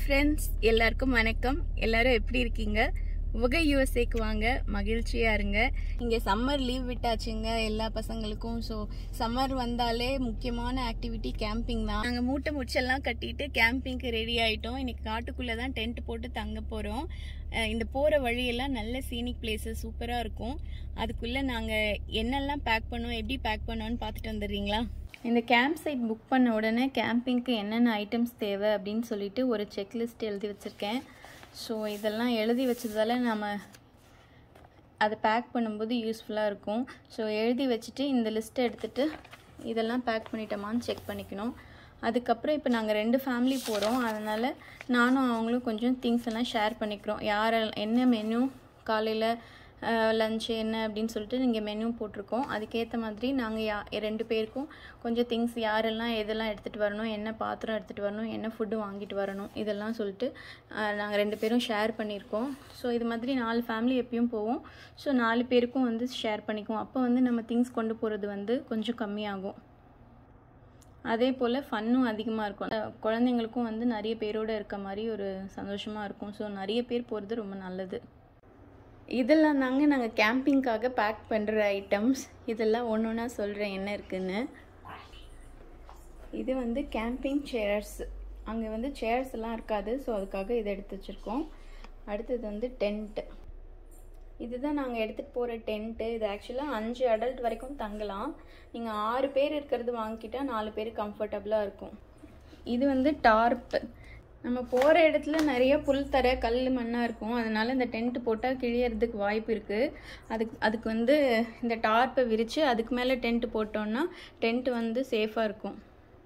friends எல்லாருக்கும் வணக்கம் எல்லாரும் எப்படி இருக்கீங்க உக யூஎஸ்ஏக்கு வாங்க மகிழ்ச்சியா இருங்க இங்கே சம்மர் லீவ் விட்டாச்சுங்க எல்லா பசங்களுக்கும் ஸோ சம்மர் வந்தாலே முக்கியமான ஆக்டிவிட்டி கேம்பிங் தான் நாங்கள் மூட்டை முடிச்செல்லாம் கட்டிட்டு கேம்பிங்க்கு ரெடி ஆயிட்டோம் இன்னைக்கு காட்டுக்குள்ளே தான் டென்ட் போட்டு தங்க போகிறோம் இந்த போகிற வழியெல்லாம் நல்ல சீனிக் பிளேசஸ் சூப்பராக இருக்கும் அதுக்குள்ளே நாங்கள் என்னெல்லாம் பேக் பண்ணோம் எப்படி பேக் பண்ணோன்னு பார்த்துட்டு வந்துடுறீங்களா இந்த கேம்ப் சைட் புக் பண்ண உடனே கேம்பிங்க்கு என்னென்ன ஐட்டம்ஸ் தேவை அப்படின்னு சொல்லிட்டு ஒரு செக்லிஸ்ட் எழுதி வச்சுருக்கேன் ஸோ இதெல்லாம் எழுதி வச்சதால நம்ம அதை பேக் பண்ணும்போது யூஸ்ஃபுல்லாக இருக்கும் ஸோ எழுதி வச்சுட்டு இந்த லிஸ்ட்டை எடுத்துகிட்டு இதெல்லாம் பேக் பண்ணிட்டோமான்னு செக் பண்ணிக்கணும் அதுக்கப்புறம் இப்போ நாங்கள் ரெண்டு ஃபேமிலி போகிறோம் அதனால் நானும் அவங்களும் கொஞ்சம் திங்ஸ் எல்லாம் ஷேர் பண்ணிக்கிறோம் யார் என்ன மெனு காலையில் லஞ்சு என்ன அப்படின்னு சொல்லிட்டு நீங்கள் மெனு போட்டிருக்கோம் அதுக்கேற்ற மாதிரி நாங்கள் யா ரெண்டு பேருக்கும் கொஞ்சம் திங்ஸ் யாரெல்லாம் எதெல்லாம் எடுத்துகிட்டு வரணும் என்ன பாத்திரம் எடுத்துகிட்டு வரணும் என்ன ஃபுட்டு வாங்கிட்டு வரணும் இதெல்லாம் சொல்லிட்டு நாங்கள் ரெண்டு பேரும் ஷேர் பண்ணியிருக்கோம் ஸோ இது மாதிரி நாலு ஃபேமிலி எப்பயும் போவோம் ஸோ நாலு பேருக்கும் வந்து ஷேர் பண்ணிக்குவோம் அப்போ வந்து நம்ம திங்ஸ் கொண்டு போகிறது வந்து கொஞ்சம் கம்மியாகும் அதே போல் ஃபன்னும் அதிகமாக இருக்கும் குழந்தைங்களுக்கும் வந்து நிறைய பேரோடு இருக்க மாதிரி ஒரு சந்தோஷமாக இருக்கும் ஸோ நிறைய பேர் போகிறது ரொம்ப நல்லது இதெல்லாம் தாங்க நாங்கள் கேம்பிங்க்காக பேக் பண்ணுற ஐட்டம்ஸ் இதெல்லாம் ஒன்று ஒன்றா சொல்கிறேன் என்ன இருக்குன்னு இது வந்து கேம்பிங் சேர்ஸ் அங்கே வந்து சேர்ஸ் எல்லாம் இருக்காது ஸோ அதுக்காக இதை எடுத்து வச்சுருக்கோம் அடுத்தது வந்து டென்ட்டு இதுதான் நாங்கள் எடுத்துகிட்டு போகிற டென்ட்டு இது ஆக்சுவலாக அஞ்சு அடல்ட் வரைக்கும் தங்கலாம் நீங்கள் ஆறு பேர் இருக்கிறது வாங்கிக்கிட்டால் நாலு பேர் கம்ஃபர்டபுளாக இருக்கும் இது வந்து டார்ப்பு நம்ம போகிற இடத்துல நிறைய புல் தர கல் மண்ணாக இருக்கும் அதனால் இந்த டென்ட் போட்டால் கிழியறதுக்கு வாய்ப்பு இருக்குது அதுக்கு அதுக்கு வந்து இந்த டார்ப்பை விரித்து அதுக்கு மேலே டென்ட் போட்டோன்னா டென்ட் வந்து சேஃபாக இருக்கும்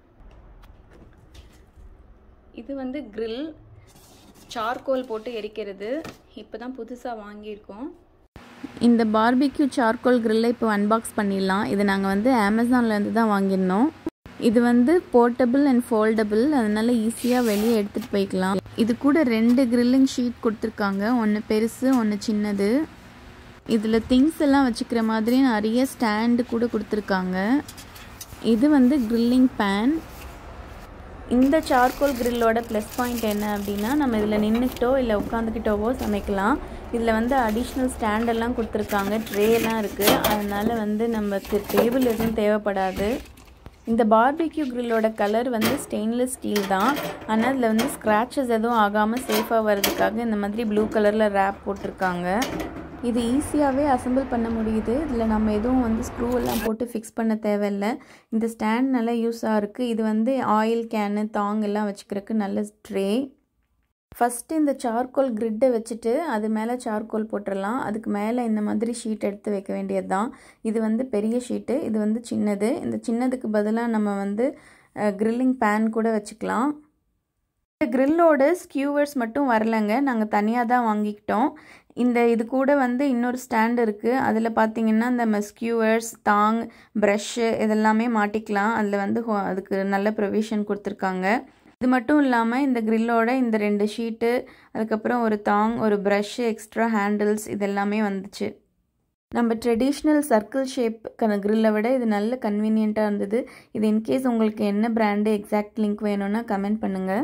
இது வந்து க்ரில் சார்கோல் போட்டு எரிக்கிறது இப்போ தான் புதுசாக வாங்கியிருக்கோம் இந்த பார்பிக்யூ சார்கோல் க்ரில்லை இப்போ அன்பாக்ஸ் பண்ணிடலாம் இது நாங்கள் வந்து அமேசான்லேருந்து தான் வாங்கியிருந்தோம் இது வந்து போர்ட்டபிள் அண்ட் ஃபோல்டபிள் அதனால ஈஸியாக வெளியே எடுத்துகிட்டு போய்க்கலாம் இது கூட ரெண்டு கிரில்லிங் ஷீட் கொடுத்துருக்காங்க ஒன்று பெருசு ஒன்று சின்னது இதில் திங்ஸ் எல்லாம் வச்சுக்கிற மாதிரி நிறைய ஸ்டாண்டு கூட கொடுத்துருக்காங்க இது வந்து கிரில்லிங் பேன் இந்த சார்கோல் கிரில்லோட ப்ளஸ் பாயிண்ட் என்ன அப்படின்னா நம்ம இதில் நின்றுக்கிட்டோ இல்லை உட்காந்துக்கிட்டோவோ சமைக்கலாம் இதில் வந்து அடிஷ்னல் ஸ்டாண்டெல்லாம் கொடுத்துருக்காங்க ட்ரேலாம் இருக்குது அதனால் வந்து நமக்கு டேபிள் எதுவும் தேவைப்படாது இந்த பார்பிக்யூ க்ரில்லோட கலர் வந்து ஸ்டெயின்லெஸ் ஸ்டீல் தான் ஆனால் அதில் வந்து ஸ்க்ராச்சஸ் எதுவும் ஆகாமல் சேஃபாக வர்றதுக்காக இந்த மாதிரி ப்ளூ கலரில் ரேப் போட்டிருக்காங்க இது ஈஸியாகவே அசம்பிள் பண்ண முடியுது இதில் நம்ம எதுவும் வந்து ஸ்க்ரூ எல்லாம் போட்டு ஃபிக்ஸ் பண்ண தேவையில்லை இந்த ஸ்டாண்ட் நல்லா யூஸாக இருக்குது இது வந்து ஆயில் கேனு தாங் எல்லாம் வச்சுக்கிறதுக்கு நல்ல ட்ரே ஃபஸ்ட்டு இந்த சார்கோல் கிரிட்டை வச்சுட்டு அது மேலே சார்கோல் போட்டுடலாம் அதுக்கு மேலே இந்த மாதிரி ஷீட் எடுத்து வைக்க வேண்டியது தான் இது வந்து பெரிய ஷீட்டு இது வந்து சின்னது இந்த சின்னதுக்கு பதிலாக நம்ம வந்து க்ரில்லிங் பேன் கூட வச்சுக்கலாம் இந்த க்ரில்லோட ஸ்கியூவர்ஸ் மட்டும் வரலைங்க நாங்கள் தனியாக தான் வாங்கிக்கிட்டோம் இந்த இது கூட வந்து இன்னொரு ஸ்டாண்ட் இருக்குது அதில் பார்த்தீங்கன்னா இந்த ஸ்கியூவர்ஸ் தாங் ப்ரஷ்ஷு இதெல்லாமே மாட்டிக்கலாம் அதில் வந்து அதுக்கு நல்ல ப்ரொவிஷன் கொடுத்துருக்காங்க இது மட்டும் இல்லாமல் இந்த க்ரில்லோட இந்த ரெண்டு ஷீட்டு அதுக்கப்புறம் ஒரு தாங் ஒரு ப்ரஷ்ஷு எக்ஸ்ட்ரா ஹேண்டில்ஸ் இதெல்லாமே வந்துச்சு நம்ம ட்ரெடிஷ்னல் சர்க்கிள் ஷேப் க்ரில்லை விட இது நல்ல கன்வீனியண்ட்டாக இருந்தது இது இன்கேஸ் உங்களுக்கு என்ன பிராண்டு எக்ஸாக்ட் லிங்க் வேணும்னா கமெண்ட் பண்ணுங்கள்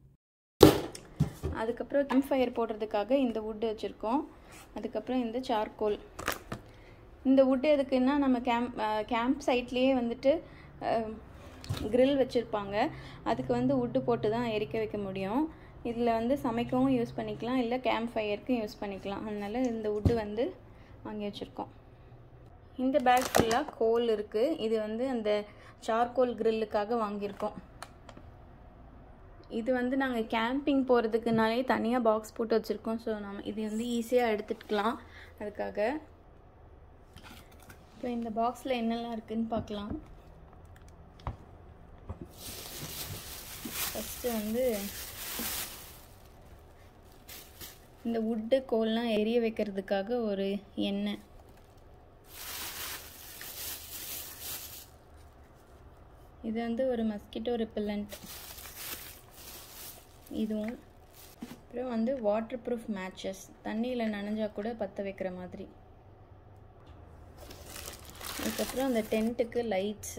அதுக்கப்புறம் கேம்ப் ஃபயர் போடுறதுக்காக இந்த வுட்டு வச்சுருக்கோம் அதுக்கப்புறம் இந்த சார்கோல் இந்த வுட்டு எதுக்குன்னா நம்ம கேம்ப் கேம்ப் சைட்லேயே வந்துட்டு க்ரில் வச்சுருப்பாங்க அதுக்கு வந்து வுட்டு போட்டு தான் எரிக்க வைக்க முடியும் இதில் வந்து சமைக்கவும் யூஸ் பண்ணிக்கலாம் இல்லை கேம்ப் ஃபயருக்கும் யூஸ் பண்ணிக்கலாம் அதனால் இந்த வுட்டு வந்து வாங்கி வச்சுருக்கோம் இந்த பேக் ஃபுல்லாக கோல் இருக்குது இது வந்து அந்த சார்கோல் க்ரில்லுக்காக வாங்கியிருக்கோம் இது வந்து நாங்கள் கேம்பிங் போகிறதுக்குனாலே தனியாக பாக்ஸ் போட்டு வச்சுருக்கோம் ஸோ நம்ம இது வந்து ஈஸியாக எடுத்துக்கலாம் அதுக்காக இப்போ இந்த பாக்ஸில் என்னெல்லாம் இருக்குதுன்னு பார்க்கலாம் ஃபஸ்ட்டு வந்து இந்த வுட்டு கோல்லாம் எரிய வைக்கிறதுக்காக ஒரு எண்ணெய் இது வந்து ஒரு மஸ்கிட்டோ ரிப்பலண்ட் இதுவும் அப்புறம் வந்து வாட்டர் ப்ரூஃப் மேட்சஸ் தண்ணியில் நனைஞ்சா கூட பற்ற வைக்கிற மாதிரி அதுக்கப்புறம் அந்த டென்ட்டுக்கு லைட்ஸ்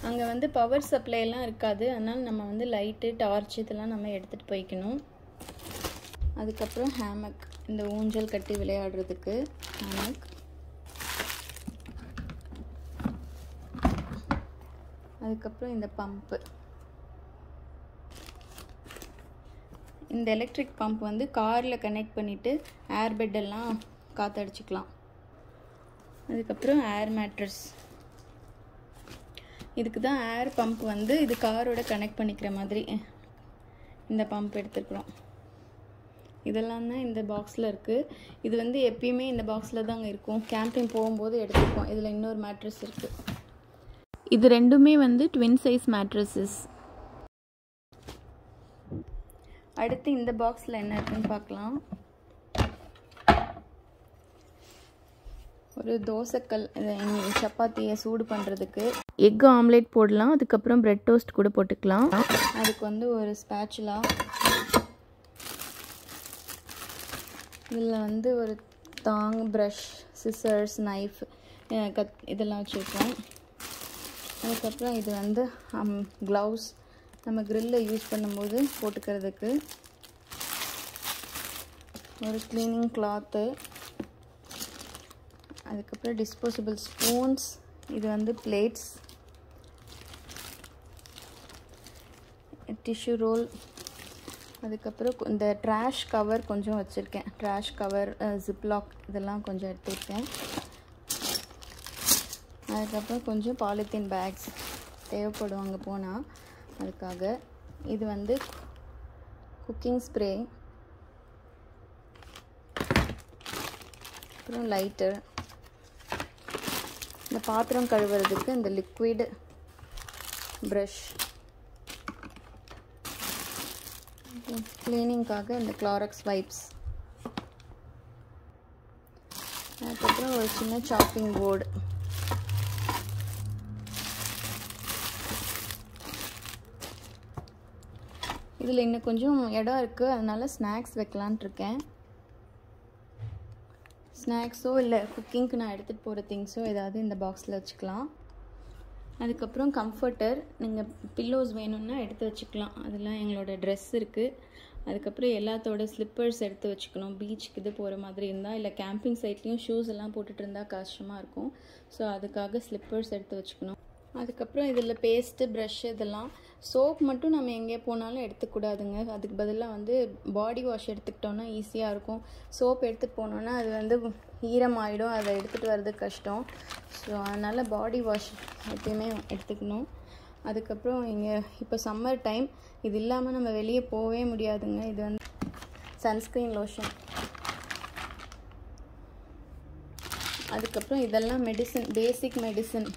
அங்கே வந்து பவர் சப்ளைலாம் இருக்காது அதனால் நம்ம வந்து லைட்டு டார்ச் இதெல்லாம் நம்ம எடுத்துகிட்டு போய்க்கணும் அதுக்கப்புறம் ஹேமக் இந்த ஊஞ்சல் கட்டி விளையாடுறதுக்கு ஹேமக் அதுக்கப்புறம் இந்த பம்பு இந்த எலக்ட்ரிக் பம்ப் வந்து காரில் கனெக்ட் பண்ணிவிட்டு ஏர் பெட்டெல்லாம் காற்றடிச்சிக்கலாம் அதுக்கப்புறம் ஏர் மேட்ரஸ் இதுக்கு தான் ஏர் பம்ப் வந்து இது காரோட கனெக்ட் பண்ணிக்கிற மாதிரி இந்த பம்ப் எடுத்துருக்குறோம் இதெல்லாம் தான் இந்த பாக்ஸில் இருக்குது இது வந்து எப்பயுமே இந்த பாக்ஸில் தாங்க இருக்கும் கேம்பிங் போகும்போது எடுத்துப்போம் இதில் இன்னொரு மேட்ரஸ் இருக்குது இது ரெண்டுமே வந்து ட்வின் சைஸ் மேட்ரஸஸ் அடுத்து இந்த பாக்ஸில் என்ன இருக்குன்னு பார்க்கலாம் ஒரு தோசைக்கல் சப்பாத்தியை சூடு பண்ணுறதுக்கு எக் ஆம்லேட் போடலாம் அதுக்கப்புறம் பிரெட் டோஸ்ட் கூட போட்டுக்கலாம் அதுக்கு வந்து ஒரு ஸ்பேச்சுலா இதில் வந்து ஒரு தாங் ப்ரஷ் சிசர்ஸ் நைஃப் கத் இதெல்லாம் வச்சுருக்கோம் அதுக்கப்புறம் இது வந்து க்ளவுஸ் நம்ம க்ரில்லில் யூஸ் பண்ணும்போது போட்டுக்கிறதுக்கு ஒரு க்ளீனிங் கிளாத்து அதுக்கப்புறம் டிஸ்போசபிள் ஸ்பூன்ஸ் இது வந்து பிளேட்ஸ் டிஷ்யூ ரோல் அதுக்கப்புறம் இந்த ட்ராஷ் கவர் கொஞ்சம் வச்சுருக்கேன் ட்ராஷ் கவர் ஜிப்லாக் இதெல்லாம் கொஞ்சம் எடுத்துருக்கேன் அதுக்கப்புறம் கொஞ்சம் பாலித்தீன் பேக்ஸ் தேவைப்படும் அங்கே போனால் அதுக்காக இது வந்து குக்கிங் ஸ்ப்ரே அப்புறம் லைட்டர் இந்த பாத்திரம் கழுவுறதுக்கு இந்த லிக்விட் ப்ரஷ் க்ளீனிங்காக இந்த கிளாரக்ஸ் வைப்ஸ் அதுக்கப்புறம் ஒரு சின்ன சாப்பிங் போர்டு இதில் இன்னும் கொஞ்சம் இடம் இருக்குது அதனால் ஸ்நாக்ஸ் வைக்கலான்ட்டு இருக்கேன் ஸ்நாக்ஸோ இல்லை குக்கிங்க்கு நான் எடுத்துகிட்டு போகிற திங்ஸோ ஏதாவது இந்த பாக்ஸில் வச்சுக்கலாம் அதுக்கப்புறம் கம்ஃபர்டர் நீங்கள் பில்லோஸ் வேணும்னா எடுத்து வச்சுக்கலாம் அதெல்லாம் எங்களோட ட்ரெஸ் இருக்குது அதுக்கப்புறம் எல்லாத்தோட ஸ்லிப்பர்ஸ் எடுத்து வச்சுக்கணும் பீச்சுக்கு இது போகிற மாதிரி இருந்தால் இல்லை கேம்பிங் சைட்லேயும் ஷூஸ் எல்லாம் போட்டுட்டு இருந்தால் கஷ்டமாக இருக்கும் ஸோ அதுக்காக ஸ்லிப்பர்ஸ் எடுத்து வச்சுக்கணும் அதுக்கப்புறம் இதில் பேஸ்ட்டு ப்ரஷ் இதெல்லாம் சோப் மட்டும் நம்ம எங்கே போனாலும் எடுத்துக்கூடாதுங்க அதுக்கு பதிலாக வந்து பாடி வாஷ் எடுத்துக்கிட்டோன்னா ஈஸியாக இருக்கும் சோப் எடுத்துகிட்டு போனோன்னா அது வந்து ஈரமாயிடும் அதை எடுத்துகிட்டு வர்றது கஷ்டம் ஸோ அதனால் பாடி வாஷ் எப்பயுமே எடுத்துக்கணும் அதுக்கப்புறம் இங்கே இப்போ சம்மர் டைம் இது இல்லாமல் நம்ம வெளியே போகவே முடியாதுங்க இது வந்து சன்ஸ்க்ரீன் லோஷன் அதுக்கப்புறம் இதெல்லாம் மெடிசன் பேசிக் மெடிசன்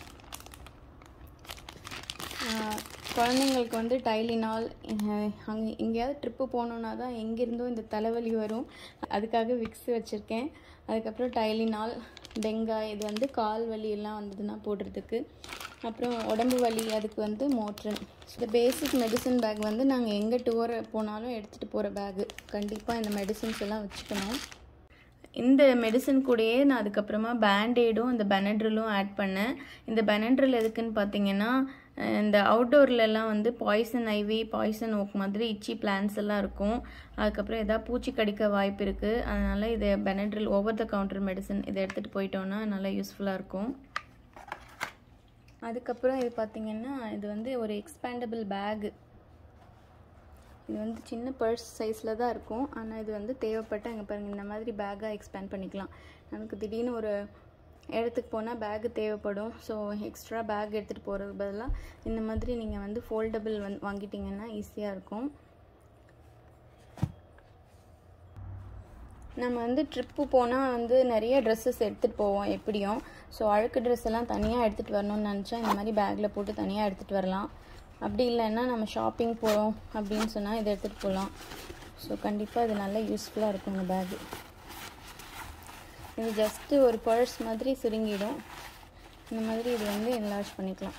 குழந்தைங்களுக்கு வந்து டைலினால் அங்கே எங்கேயாவது ட்ரிப்பு போனோன்னா தான் எங்கேருந்தோ இந்த தலைவலி வரும் அதுக்காக விக்ஸ் வச்சுருக்கேன் அதுக்கப்புறம் டைலினால் டெங்காய் இது வந்து கால் வலி எல்லாம் வந்ததுன்னா போடுறதுக்கு அப்புறம் உடம்பு வலி அதுக்கு வந்து மோட்ரன் இந்த பேசிக் மெடிசன் பேக் வந்து நாங்கள் எங்கே டூர் போனாலும் எடுத்துகிட்டு போகிற பேகு கண்டிப்பாக இந்த மெடிசன்ஸ் எல்லாம் வச்சுக்கணும் இந்த மெடிசன் கூடயே நான் அதுக்கப்புறமா பேண்டேடும் இந்த பெனட்ரிலும் ஆட் பண்ணேன் இந்த பெனட்ரில் எதுக்குன்னு பார்த்தீங்கன்னா இந்த அவுட்டோர்லலாம் வந்து பாய்சன் ஐவி பாய்சன் ஓக் மாதிரி இச்சி பிளான்ஸ் எல்லாம் இருக்கும் அதுக்கப்புறம் எதாவது பூச்சி கடிக்க வாய்ப்பு இருக்குது அதனால் இது Benadryl over the counter medicine இதை எடுத்துகிட்டு போயிட்டோன்னா நல்லா யூஸ்ஃபுல்லாக இருக்கும் அதுக்கப்புறம் இது பார்த்திங்கன்னா இது வந்து ஒரு எக்ஸ்பேண்டபிள் பேகு இது வந்து சின்ன பர்ஸ் சைஸில் தான் இருக்கும் ஆனால் இது வந்து தேவைப்பட்ட அங்கே பாருங்கள் இந்த மாதிரி பேக்காக எக்ஸ்பேண்ட் பண்ணிக்கலாம் நமக்கு திடீர்னு ஒரு இடத்துக்கு போனால் பேக்கு தேவைப்படும் ஸோ எக்ஸ்ட்ரா பேக் எடுத்துகிட்டு போகிறதுக்கு பதிலாக இந்த மாதிரி நீங்கள் வந்து ஃபோல்டபுள் வந் வாங்கிட்டிங்கன்னா ஈஸியாக இருக்கும் நம்ம வந்து ட்ரிப்பு போனால் வந்து நிறைய ட்ரெஸ்ஸஸ் எடுத்துகிட்டு போவோம் எப்படியும் ஸோ அழுக்கு ட்ரெஸ் எல்லாம் தனியாக எடுத்துகிட்டு வரணும்னு நினச்சா இந்த மாதிரி பேக்கில் போட்டு தனியாக எடுத்துகிட்டு வரலாம் அப்படி இல்லைன்னா நம்ம ஷாப்பிங் போகிறோம் அப்படின்னு சொன்னால் இதை எடுத்துகிட்டு போகலாம் ஸோ கண்டிப்பாக இது நல்லா யூஸ்ஃபுல்லாக இருக்கும் இந்த பேகு இது ஜஸ்ட்டு ஒரு பர்ஸ் மாதிரி சுருங்கிடும் இந்த மாதிரி இது வந்து என்லார்ஜ் பண்ணிக்கலாம்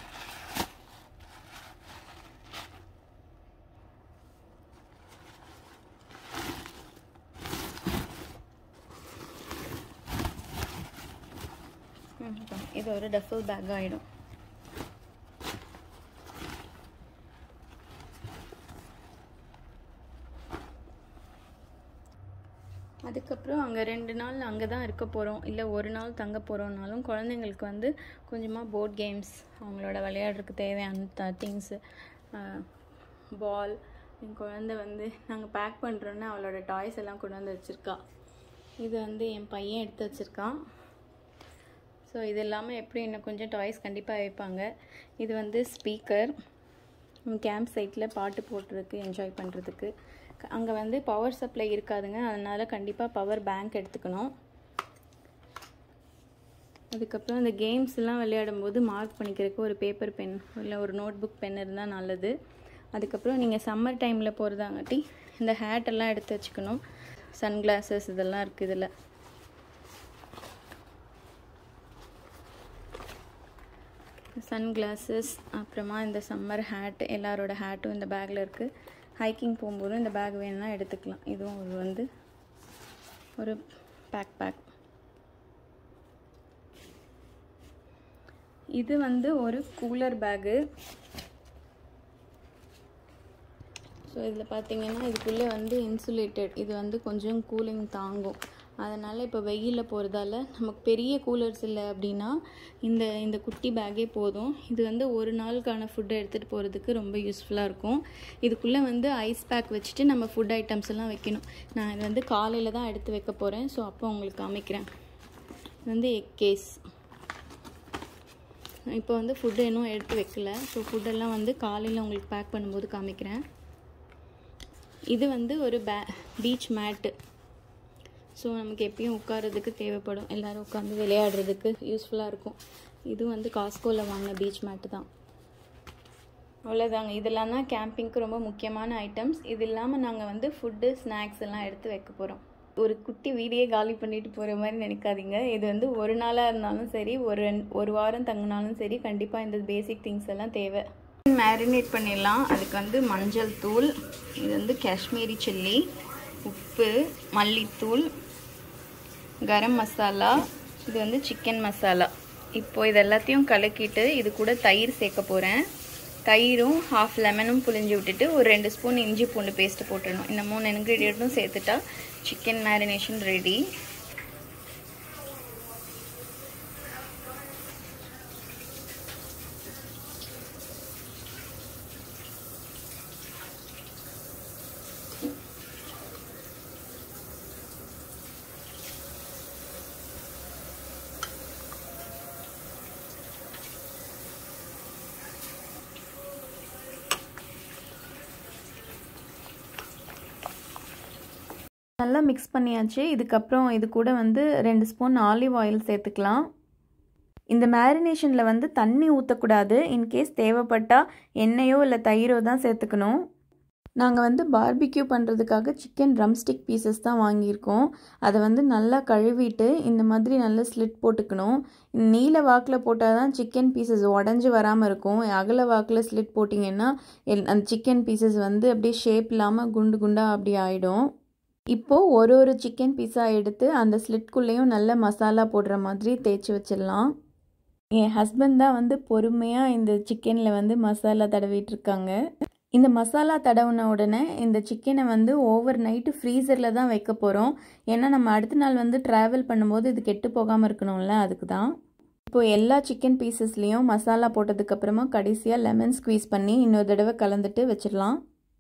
இது ஒரு டஃபல் பேக் ஆகிடும் அதுக்கப்புறம் அங்கே ரெண்டு நாள் அங்கே தான் இருக்க போகிறோம் இல்லை ஒரு நாள் தங்க போகிறோம்னாலும் குழந்தைங்களுக்கு வந்து கொஞ்சமாக போர்ட் கேம்ஸ் அவங்களோட விளையாடுறதுக்கு தேவையான திங்ஸு பால் என் குழந்தை வந்து நாங்கள் பேக் பண்ணுறோன்னு அவளோட டாய்ஸ் எல்லாம் கொண்டு வந்து வச்சுருக்கா இது வந்து என் பையன் எடுத்து வச்சுருக்கான் ஸோ இது இல்லாமல் எப்படி இன்னும் கொஞ்சம் டாய்ஸ் கண்டிப்பாக வைப்பாங்க இது வந்து ஸ்பீக்கர் கேம்ப் சைட்டில் பாட்டு போடுறதுக்கு என்ஜாய் பண்ணுறதுக்கு அங்கே வந்து பவர் சப்ளை இருக்காதுங்க அதனால் கண்டிப்பாக பவர் பேங்க் எடுத்துக்கணும் அதுக்கப்புறம் இந்த கேம்ஸ் எல்லாம் விளையாடும்போது மார்க் பண்ணிக்கிறதுக்கு ஒரு பேப்பர் பென் இல்லை ஒரு நோட் புக் பென் இருந்தால் நல்லது அதுக்கப்புறம் நீங்கள் சம்மர் டைமில் போகிறதாங்காட்டி இந்த ஹேட் எல்லாம் எடுத்து வச்சுக்கணும் சன் கிளாஸஸ் இதெல்லாம் இருக்குது இதில் சன் கிளாஸஸ் அப்புறமா இந்த சம்மர் ஹேட் எல்லாரோட ஹேட்டும் இந்த பேக்கில் இருக்குது ஹைக்கிங் போகும்போதும் இந்த பேக் வேணும்னா எடுத்துக்கலாம் இதுவும் ஒரு வந்து ஒரு பேக் பேக் இது வந்து ஒரு கூலர் பேகு ஸோ இதில் பார்த்தீங்கன்னா இதுக்குள்ளே வந்து இன்சுலேட்டட் இது வந்து கொஞ்சம் கூலிங் தாங்கும் அதனால் இப்போ வெயிலில் போகிறதால நமக்கு பெரிய கூலர்ஸ் இல்லை அப்படின்னா இந்த இந்த குட்டி பேக்கே போதும் இது வந்து ஒரு நாளுக்கான ஃபுட்டை எடுத்துகிட்டு போகிறதுக்கு ரொம்ப யூஸ்ஃபுல்லாக இருக்கும் இதுக்குள்ளே வந்து ஐஸ் பேக் வச்சுட்டு நம்ம ஃபுட் ஐட்டம்ஸ் எல்லாம் வைக்கணும் நான் இது வந்து காலையில் தான் எடுத்து வைக்க போகிறேன் ஸோ அப்போ உங்களுக்கு காமிக்கிறேன் இது வந்து எக் கேஸ் இப்போ வந்து ஃபுட்டு இன்னும் எடுத்து வைக்கல ஸோ ஃபுட்டெல்லாம் வந்து காலையில் உங்களுக்கு பேக் பண்ணும்போது காமிக்கிறேன் இது வந்து ஒரு பே பீச் மேட்டு ஸோ நமக்கு எப்பயும் உட்காரதுக்கு தேவைப்படும் எல்லோரும் உட்காந்து விளையாடுறதுக்கு யூஸ்ஃபுல்லாக இருக்கும் இது வந்து காஸ்கோவில் வாங்கின பீச் மேட்டு தான் அவ்வளோதாங்க இதெல்லாம் தான் கேம்பிங்க்கு ரொம்ப முக்கியமான ஐட்டம்ஸ் இது இல்லாமல் நாங்கள் வந்து ஃபுட்டு ஸ்நாக்ஸ் எல்லாம் எடுத்து வைக்க போகிறோம் ஒரு குட்டி வீடியே காலி பண்ணிட்டு போகிற மாதிரி நினைக்காதீங்க இது வந்து ஒரு நாளாக இருந்தாலும் சரி ஒரு ஒரு வாரம் தங்கினாலும் சரி கண்டிப்பாக இந்த பேசிக் திங்ஸ் எல்லாம் தேவை மேரினேட் பண்ணிடலாம் அதுக்கு வந்து மஞ்சள் தூள் இது வந்து காஷ்மீரி சில்லி உப்பு மல்லித்தூள் கரம் மசாலா இது வந்து சிக்கன் மசாலா இப்போ இது எல்லாத்தையும் கலக்கிட்டு இது கூட தயிர் சேர்க்க போகிறேன் தயிரும் ஹாஃப் லெமனும் புளிஞ்சு விட்டுட்டு ஒரு ரெண்டு ஸ்பூன் இஞ்சி பூண்டு பேஸ்ட்டு போட்டுடணும் இந்த மூணு இன்க்ரீடியண்ட்டும் சேர்த்துட்டா சிக்கன் மேரினேஷன் ரெடி நல்லா மிக்ஸ் பண்ணியாச்சு இதுக்கப்புறம் இது கூட வந்து ரெண்டு ஸ்பூன் ஆலிவ் ஆயில் சேர்த்துக்கலாம் இந்த மேரினேஷனில் வந்து தண்ணி ஊற்றக்கூடாது இன்கேஸ் தேவைப்பட்டால் எண்ணெயோ இல்லை தயிரோ தான் சேர்த்துக்கணும் நாங்கள் வந்து பார்பிக்யூ பண்ணுறதுக்காக சிக்கன் ட்ரம்ஸ்டிக் பீசஸ் தான் வாங்கியிருக்கோம் அதை வந்து நல்லா கழுவிட்டு இந்த மாதிரி நல்லா ஸ்லிட் போட்டுக்கணும் நீல வாக்கில் போட்டால் தான் சிக்கன் பீசஸ் உடஞ்சி வராமல் இருக்கும் அகல வாக்கில் ஸ்லிட் போட்டிங்கன்னா அந்த சிக்கன் பீசஸ் வந்து அப்படியே ஷேப் இல்லாமல் குண்டு குண்டாக அப்படி ஆகிடும் இப்போது ஒரு ஒரு சிக்கன் பீஸா எடுத்து அந்த ஸ்லிட்குள்ளேயும் நல்ல மசாலா போடுற மாதிரி தேய்ச்சி வச்சிடலாம் என் ஹஸ்பண்ட் தான் வந்து பொறுமையாக இந்த சிக்கனில் வந்து மசாலா தடவிட்டு இருக்காங்க இந்த மசாலா தடவுன உடனே இந்த சிக்கனை வந்து ஓவர் நைட்டு ஃப்ரீசரில் தான் வைக்க போகிறோம் ஏன்னா நம்ம அடுத்த நாள் வந்து ட்ராவல் பண்ணும்போது இது கெட்டு போகாமல் இருக்கணும்ல அதுக்கு தான் இப்போது எல்லா சிக்கன் பீசஸ்லேயும் மசாலா போட்டதுக்கப்புறமா கடைசியாக லெமன் ஸ்க்வீஸ் பண்ணி இன்னொரு தடவை கலந்துட்டு வச்சிடலாம்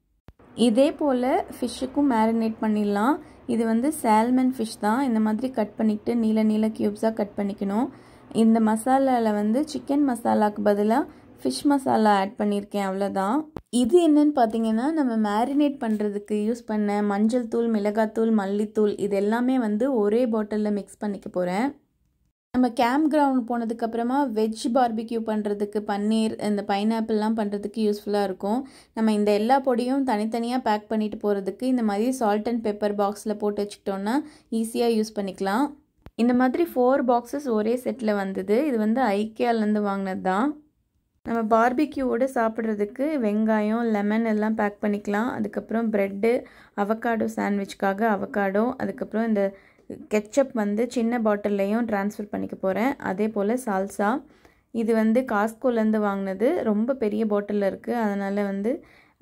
இதே போல் ஃபிஷ்ஷுக்கும் மேரினேட் பண்ணிடலாம் இது வந்து சால்மன் ஃபிஷ் தான் இந்த மாதிரி கட் பண்ணிக்கிட்டு நீல நீல க்யூப்ஸாக கட் பண்ணிக்கணும் இந்த மசாலாவில் வந்து சிக்கன் மசாலாவுக்கு பதிலாக ஃபிஷ் மசாலா ஆட் பண்ணியிருக்கேன் அவ்வளோதான் இது என்னன்னு பார்த்தீங்கன்னா நம்ம மேரினேட் பண்ணுறதுக்கு யூஸ் பண்ண மஞ்சள் தூள் மிளகாத்தூள் மல்லித்தூள் இது எல்லாமே வந்து ஒரே பாட்டிலில் மிக்ஸ் பண்ணிக்க போகிறேன் நம்ம கேம்ப் கிரவுண்ட் போனதுக்கப்புறமா வெஜ் பார்பிக்யூ பண்ணுறதுக்கு பன்னீர் இந்த பைனாப்பிள்லாம் பண்ணுறதுக்கு யூஸ்ஃபுல்லாக இருக்கும் நம்ம இந்த எல்லா பொடியும் தனித்தனியாக பேக் பண்ணிட்டு போகிறதுக்கு இந்த மாதிரி சால்ட் அண்ட் பெப்பர் பாக்ஸில் போட்டு வச்சுக்கிட்டோன்னா ஈஸியாக யூஸ் பண்ணிக்கலாம் இந்த மாதிரி ஃபோர் பாக்ஸஸ் ஒரே செட்டில் வந்தது இது வந்து ஐக்கியாலேருந்து வாங்கினது தான் நம்ம பார்பிக்யூவோடு சாப்பிட்றதுக்கு வெங்காயம் லெமன் எல்லாம் பேக் பண்ணிக்கலாம் அதுக்கப்புறம் ப்ரெட்டு அவக்காடோ சாண்ட்விச்காக அவக்காடோ அதுக்கப்புறம் இந்த கெச்சப் வந்து சின்ன பாட்டில்லையும் ட்ரான்ஸ்ஃபர் பண்ணிக்க போகிறேன் அதே போல் சால்சா இது வந்து காஸ்கோலேருந்து வாங்கினது ரொம்ப பெரிய பாட்டிலில் இருக்குது அதனால் வந்து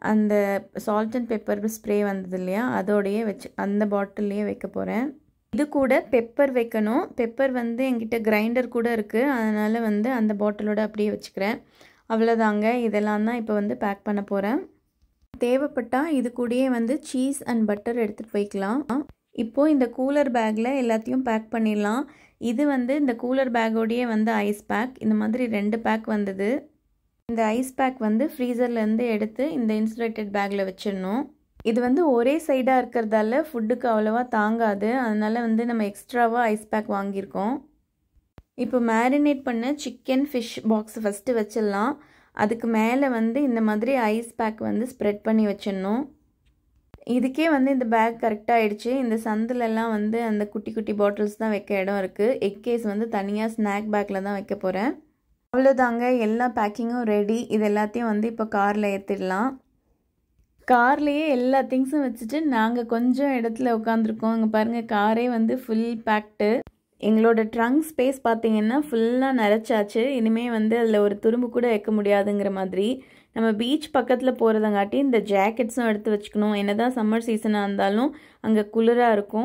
அந்த சால்ட் அண்ட் பெப்பர் ஸ்ப்ரே வந்தது இல்லையா அதோடையே வச்சு அந்த பாட்டில்லையே வைக்க போகிறேன் இது கூட பெப்பர் வைக்கணும் பெப்பர் வந்து என்கிட்ட கிரைண்டர் கூட இருக்குது அதனால் வந்து அந்த பாட்டிலோட அப்படியே வச்சுக்கிறேன் அவ்வளோதாங்க இதெல்லாம் தான் இப்போ வந்து பேக் பண்ண போகிறேன் தேவைப்பட்டால் இது கூடயே வந்து சீஸ் அண்ட் பட்டர் எடுத்துகிட்டு போய்க்கலாம் இப்போது இந்த கூலர் பேக்கில் எல்லாத்தையும் பேக் பண்ணிடலாம் இது வந்து இந்த கூலர் பேக்கோடையே வந்து ஐஸ் பேக் இந்த மாதிரி ரெண்டு பேக் வந்தது இந்த ஐஸ் பேக் வந்து ஃப்ரீசர்லேருந்து எடுத்து இந்த இன்சுலேட்டட் பேக்கில் வச்சிடணும் இது வந்து ஒரே சைடாக இருக்கிறதால ஃபுட்டுக்கு அவ்வளோவா தாங்காது அதனால் வந்து நம்ம எக்ஸ்ட்ராவாக ஐஸ் பேக் வாங்கியிருக்கோம் இப்போ மேரினேட் பண்ண சிக்கன் ஃபிஷ் பாக்ஸ் ஃபஸ்ட்டு வச்சிடலாம் அதுக்கு மேலே வந்து இந்த மாதிரி ஐஸ் பேக் வந்து ஸ்ப்ரெட் பண்ணி வச்சிடணும் இதுக்கே வந்து இந்த பேக் கரெக்டாக ஆகிடுச்சு இந்த சந்திலெல்லாம் வந்து அந்த குட்டி குட்டி பாட்டில்ஸ் தான் வைக்க இடம் இருக்குது எக் கேஸ் வந்து தனியாக ஸ்நாக் பேக்கில் தான் வைக்க போகிறேன் அவ்வளோதாங்க எல்லா பேக்கிங்கும் ரெடி இது எல்லாத்தையும் வந்து இப்போ காரில் ஏற்றிடலாம் கார்லேயே எல்லா திங்ஸும் வச்சுட்டு நாங்கள் கொஞ்சம் இடத்துல உட்காந்துருக்கோம் இங்கே பாருங்கள் காரே வந்து ஃபுல் பேக்டு எங்களோட ட்ரங்க் ஸ்பேஸ் பார்த்தீங்கன்னா ஃபுல்லாக நிறச்சாச்சு இனிமேல் வந்து அதில் ஒரு துரும்பு கூட வைக்க முடியாதுங்கிற மாதிரி நம்ம பீச் பக்கத்தில் போகிறதங்காட்டி இந்த ஜாக்கெட்ஸும் எடுத்து வச்சுக்கணும் என்ன தான் சம்மர் சீசனாக இருந்தாலும் அங்கே குளிராக இருக்கும்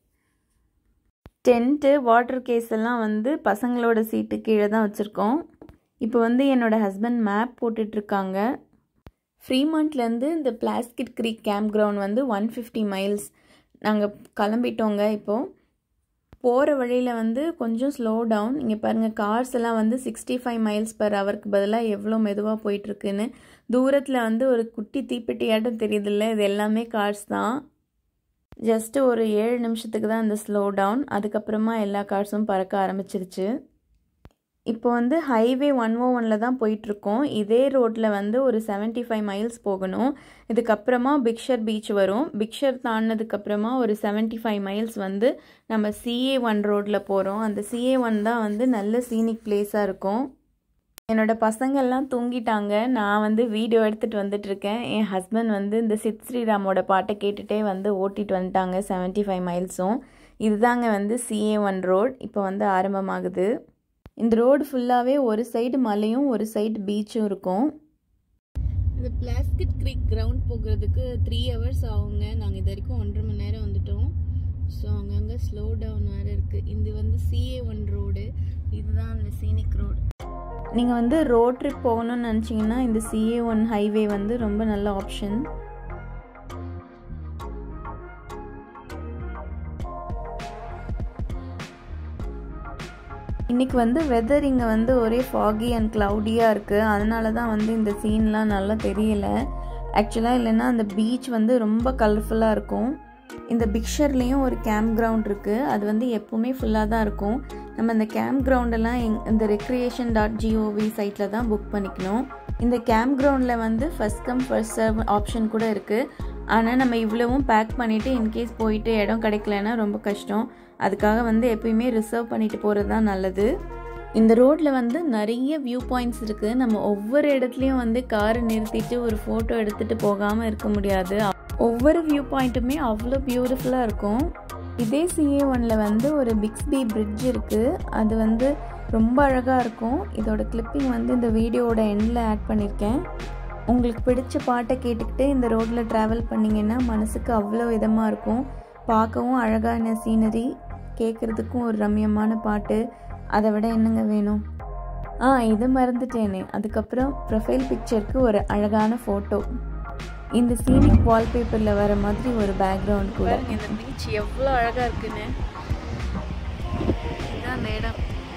டென்ட்டு வாட்டர் கேஸ் எல்லாம் வந்து பசங்களோட சீட்டு கீழே தான் வச்சுருக்கோம் இப்போ வந்து என்னோடய ஹஸ்பண்ட் மேப் போட்டுட்ருக்காங்க ஃப்ரீமண்ட்லேருந்து இந்த பிளாஸ்கிட் க்ரீக் கேம்ப் கிரவுண்ட் வந்து ஒன் ஃபிஃப்டி மைல்ஸ் நாங்கள் கிளம்பிட்டோங்க இப்போது போகிற வழியில் வந்து கொஞ்சம் ஸ்லோ டவுன் இங்கே பாருங்கள் கார்ஸ் எல்லாம் வந்து சிக்ஸ்டி ஃபைவ் மைல்ஸ் பர் ஹவருக்கு பதிலாக எவ்வளோ மெதுவாக போயிட்டுருக்குன்னு தூரத்தில் வந்து ஒரு குட்டி தீப்பெட்டியாட்டம் தெரியுதில்ல இது எல்லாமே கார்ஸ் தான் ஜஸ்ட்டு ஒரு ஏழு நிமிஷத்துக்கு தான் இந்த ஸ்லோ டவுன் அதுக்கப்புறமா எல்லா கார்ஸும் பறக்க ஆரம்பிச்சிருச்சு இப்போ வந்து ஹைவே ஒன் ஓ ஒனில் தான் போயிட்டுருக்கோம் இதே ரோட்டில் வந்து ஒரு செவன்ட்டி ஃபைவ் மைல்ஸ் போகணும் இதுக்கப்புறமா பிக்ஷர் பீச் வரும் பிக்ஷர் தாண்டினதுக்கப்புறமா ஒரு செவன்ட்டி ஃபைவ் மைல்ஸ் வந்து நம்ம சிஏ ஒன் ரோட்டில் போகிறோம் அந்த சிஏ ஒன் தான் வந்து நல்ல சீனிக் பிளேஸாக இருக்கும் என்னோடய பசங்கள்லாம் தூங்கிட்டாங்க நான் வந்து வீடியோ எடுத்துகிட்டு வந்துட்டுருக்கேன் என் ஹஸ்பண்ட் வந்து இந்த சித் ஸ்ரீராமோட பாட்டை கேட்டுகிட்டே வந்து ஓட்டிகிட்டு வந்துட்டாங்க செவன்ட்டி ஃபைவ் மைல்ஸும் இதுதாங்க வந்து சிஏ ஒன் ரோட் இப்போ வந்து ஆரம்பமாகுது இந்த ரோடு ஃபுல்லாகவே ஒரு சைடு மலையும் ஒரு சைடு பீச்சும் இருக்கும் இந்த பிளாஸ்கிட் க்ரீக் கிரவுண்ட் போகிறதுக்கு த்ரீ ஹவர்ஸ் ஆகுங்க நாங்கள் இது வரைக்கும் ஒன்றரை மணி நேரம் வந்துட்டோம் ஸோ அங்கங்கே ஸ்லோ டவுன் வேறு இருக்குது இது வந்து சிஏ ஒன் ரோடு இதுதான் அந்த சீனிக் ரோடு நீங்கள் வந்து ரோட் ட்ரிப் போகணும்னு நினச்சிங்கன்னா இந்த சிஏ ஒன் ஹைவே வந்து ரொம்ப நல்ல ஆப்ஷன் இன்றைக்கி வந்து வெதர் இங்கே வந்து ஒரே ஃபாகி அண்ட் க்ளவுடியாக இருக்குது அதனால தான் வந்து இந்த சீன்லாம் நல்லா தெரியல ஆக்சுவலாக இல்லைன்னா அந்த பீச் வந்து ரொம்ப கலர்ஃபுல்லாக இருக்கும் இந்த பிக்சர்லேயும் ஒரு கேம்ப் கிரவுண்ட் இருக்குது அது வந்து எப்போவுமே ஃபுல்லாக தான் இருக்கும் நம்ம இந்த கேம்ப் கிரவுண்டெல்லாம் எங் இந்த ரெக்ரியேஷன் டாட் ஜிஓவி சைட்டில் தான் புக் பண்ணிக்கணும் இந்த கேம்ப் கிரவுண்டில் வந்து first come first serve option கூட இருக்குது ஆனால் நம்ம இவ்வளவும் பேக் பண்ணிவிட்டு இன்கேஸ் போயிட்டு இடம் கிடைக்கலன்னா ரொம்ப கஷ்டம் அதுக்காக வந்து எப்பயுமே ரிசர்வ் பண்ணிட்டு போகிறது தான் நல்லது இந்த ரோட்டில் வந்து நிறைய வியூ பாயிண்ட்ஸ் இருக்குது நம்ம ஒவ்வொரு இடத்துலையும் வந்து காரை நிறுத்திட்டு ஒரு ஃபோட்டோ எடுத்துகிட்டு போகாமல் இருக்க முடியாது ஒவ்வொரு வியூ பாயிண்ட்டுமே அவ்வளோ பியூட்டிஃபுல்லாக இருக்கும் இதே சிஏ ஒனில் வந்து ஒரு பிக்ஸ்பி பிரிட்ஜ் இருக்குது அது வந்து ரொம்ப அழகாக இருக்கும் இதோட கிளிப்பிங் வந்து இந்த வீடியோவோட எண்டில் ஆட் பண்ணியிருக்கேன் உங்களுக்கு பிடிச்ச பாட்டை கேட்டுக்கிட்டு இந்த ரோட்டில் ட்ராவல் பண்ணிங்கன்னா மனசுக்கு அவ்வளோ இதமாக இருக்கும் பார்க்கவும் அழகான சீனரி கேட்குறதுக்கும் ஒரு ரம்யமான பாட்டு அதை விட என்னங்க வேணும் ஆ இது மறந்துட்டேனே அதுக்கப்புறம் ப்ரொஃபைல் பிக்சருக்கு ஒரு அழகான ஃபோட்டோ இந்த சீனிக் வால்பேப்பரில் வர மாதிரி ஒரு பேக்ரவுண்ட் கூட இந்த பீச் எவ்வளோ அழகாக இருக்குன்னு இதுதான் அந்த இடம்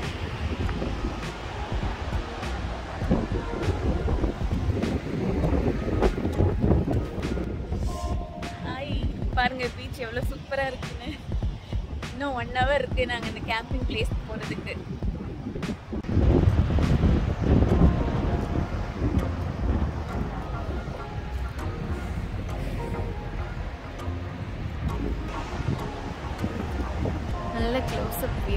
பாருங்க பீச் எவ்வளோ சூப்பராக இருக்குன்னு இன்னும் ஒன் ஹவர் இருக்குது நாங்கள் இந்த கேம்பிங் பிளேஸ் போகிறதுக்கு நல்ல க்ளோஸ்அப் வியூ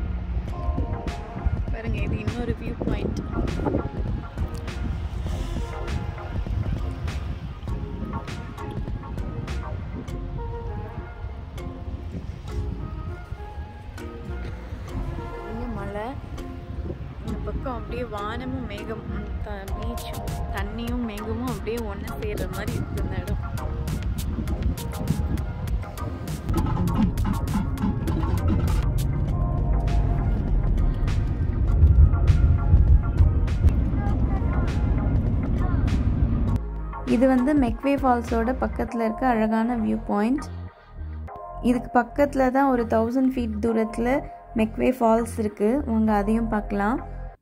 பாருங்க இது இன்னொரு வியூ பாயிண்ட் அப்படியே வானமும் மேகம் பீச்சும் தண்ணியும் மேகமும் அப்படியே ஒன்று சேர்ற மாதிரி இருக்கு இந்த இடம் இது வந்து மெக்வே ஃபால்ஸோட பக்கத்தில் இருக்க அழகான வியூ பாயிண்ட் இதுக்கு பக்கத்தில் தான் ஒரு தௌசண்ட் ஃபீட் தூரத்தில் மெக்வே ஃபால்ஸ் இருக்குது உங்க அதையும் பார்க்கலாம்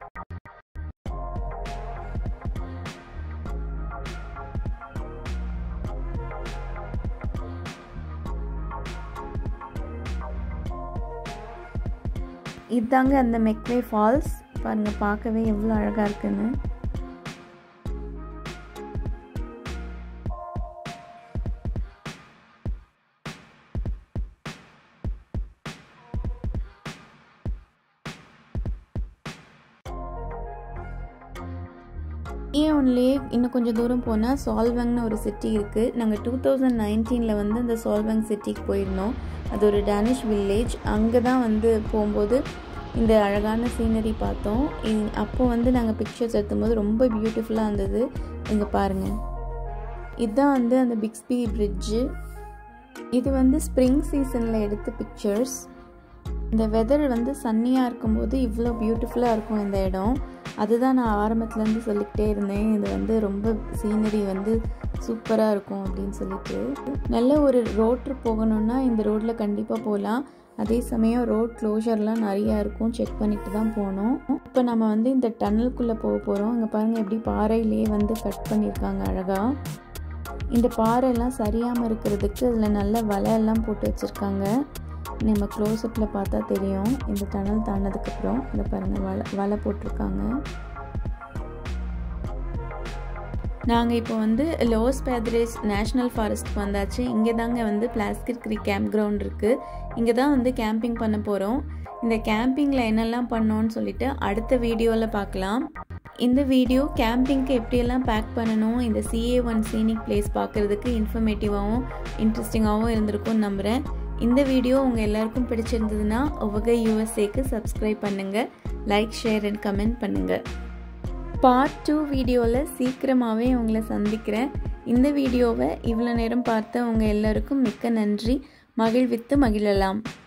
இதாங்க அந்த மெக்வே ஃபால்ஸ் பாருங்கள் பார்க்கவே எவ்வளோ அழகாக இருக்குன்னு ஏஒன்லேயே இன்னும் கொஞ்சம் தூரம் போனால் சால்வங்னு ஒரு சிட்டி இருக்குது நாங்கள் டூ தௌசண்ட் நைன்டீனில் வந்து அந்த சால்வங் சிட்டிக்கு போயிருந்தோம் அது ஒரு டேனிஷ் வில்லேஜ் அங்கே தான் வந்து போகும்போது இந்த அழகான சீனரி பார்த்தோம் அப்போ வந்து நாங்கள் பிக்சர்ஸ் எடுக்கும்போது ரொம்ப பியூட்டிஃபுல்லாக இருந்தது இங்கே பாருங்கள் இதுதான் வந்து அந்த பிக்ஸ்பி பிரிட்ஜு இது வந்து ஸ்ப்ரிங் சீசனில் எடுத்த பிக்சர்ஸ் இந்த வெதர் வந்து சன்னியாக இருக்கும்போது இவ்வளோ பியூட்டிஃபுல்லாக இருக்கும் இந்த இடம் அதுதான் நான் ஆரம்பத்துலேருந்து சொல்லிக்கிட்டே இருந்தேன் இது வந்து ரொம்ப சீனரி வந்து சூப்பராக இருக்கும் அப்படின்னு சொல்லிட்டு நல்ல ஒரு ரோட்ரு போகணுன்னா இந்த ரோட்டில் கண்டிப்பாக போகலாம் அதே சமயம் ரோட் க்ளோஷர்லாம் நிறையா இருக்கும் செக் பண்ணிட்டு தான் போகணும் இப்போ நம்ம வந்து இந்த டன்னலுக்குள்ளே போக போகிறோம் இங்கே பாருங்கள் எப்படி பாறையிலே வந்து கட் பண்ணியிருக்காங்க அழகாக இந்த பாறையெல்லாம் சரியாமல் இருக்கிறதுக்கு அதில் நல்ல வலையெல்லாம் போட்டு வச்சுருக்காங்க நம்ம க்ளோஸ்அப்பில் பார்த்தா தெரியும் இந்த டனல் தாண்டதுக்கப்புறம் இந்த பாருங்கள் வலை வலை போட்டிருக்காங்க நாங்கள் இப்போ வந்து லோஸ் பேத்ரேஸ் நேஷ்னல் ஃபாரஸ்ட் வந்தாச்சு இங்கே தாங்க வந்து பிளாஸ்டிக் கிரி கேம்ப் கிரவுண்ட் இருக்குது இங்கே தான் வந்து கேம்பிங் பண்ண போகிறோம் இந்த கேம்பிங்கில் என்னெல்லாம் பண்ணோன்னு சொல்லிட்டு அடுத்த வீடியோவில் பார்க்கலாம் இந்த வீடியோ கேம்பிங்க்கு எப்படியெல்லாம் பேக் பண்ணணும் இந்த சிஏ ஒன் சீனிக் பிளேஸ் பார்க்குறதுக்கு இன்ஃபர்மேட்டிவாகவும் இன்ட்ரெஸ்டிங்காகவும் இருந்திருக்கும்னு நம்புகிறேன் இந்த வீடியோ உங்கள் எல்லாருக்கும் பிடிச்சிருந்ததுன்னா உவகை யூஎஸ்ஏக்கு சப்ஸ்கிரைப் பண்ணுங்கள் லைக் ஷேர் அண்ட் கமெண்ட் பண்ணுங்கள் பார்ட் டூ வீடியோவில் சீக்கிரமாகவே உங்களை சந்திக்கிறேன் இந்த வீடியோவை இவ்வளோ நேரம் பார்த்த உங்கள் எல்லாருக்கும் மிக்க நன்றி மகிழ்வித்து மகிழலாம்